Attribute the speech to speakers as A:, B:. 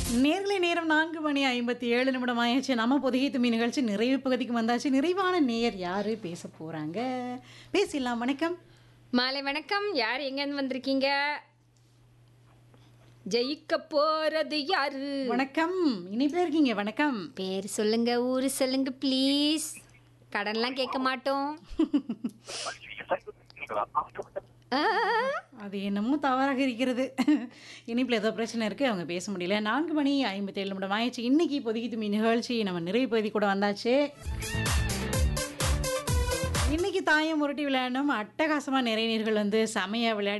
A: நேர்களை நேரம் நான்கு மணி ஐம்பத்தி ஏழு நிமிடம் ஆயிடுச்சு நம்ம பொதிகை தும்மி நிகழ்ச்சி நிறைவு பகுதிக்கு வந்தாச்சு நிறைவான நேயர் யாரு பேச போறாங்க பேசிடலாம் வணக்கம்
B: மாலை வணக்கம் யார் எங்கேருந்து வந்திருக்கீங்க ஜெயிக்க போறது யாரு
A: வணக்கம் இனிப்பில் இருக்கீங்க வணக்கம்
B: பேர் சொல்லுங்க ஊரு சொல்லுங்க ப்ளீஸ் கடன்லாம் கேட்க மாட்டோம் ஆ,
A: அது என்னமோ தவறாக இருக்கிறது இனிப்பில் ஏதோ பிரச்சனை இருக்குது அவங்க பேச முடியல நான்கு மணி ஐம்பத்தேழு நிமிடம் ஆயிடுச்சு இன்னைக்கு பொதிகை தும்மி நிகழ்ச்சி நம்ம நிறைவு பகுதி கூட வந்தாச்சு இன்னைக்கு தாயம் உருட்டி விளையாடணும் அட்டகாசமாக நிறைய நேர்கள் வந்து செமையாக விளையாடி